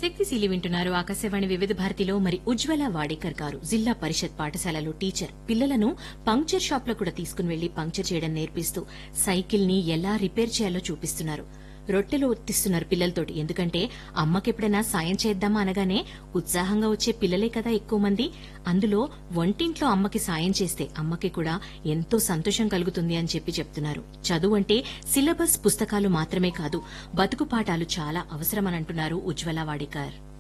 శక్తిశీలి వింటున్నారు ఆకాశవాణి వివిధ భారతిలో మరి ఉజ్వల వాడేకర్ గారు జిల్లా పరిషత్ పాఠశాలలో టీచర్ పిల్లలను పంక్చర్ షాప్ లో కూడా తీసుకుని వెళ్లి పంక్చర్ చేయడం నేర్పిస్తూ సైకిల్ ని ఎలా రిపేర్ చేయాలో చూపిస్తున్నారు రొట్టెలు ఒత్తిస్తున్నారు పిల్లలతోటి ఎందుకంటే అమ్మకెప్పుడైనా సాయం చేద్దామా అనగానే ఉత్సాహంగా వచ్చే పిల్లలే కదా ఎక్కువ మంది అందులో వంటింట్లో అమ్మకి సాయం చేస్తే అమ్మకి కూడా ఎంతో సంతోషం కలుగుతుంది అని చెప్పి చెప్తున్నారు చదువు అంటే సిలబస్ పుస్తకాలు మాత్రమే కాదు బతుకు పాఠాలు చాలా అవసరమని అంటున్నారు ఉజ్వల వాడేకర్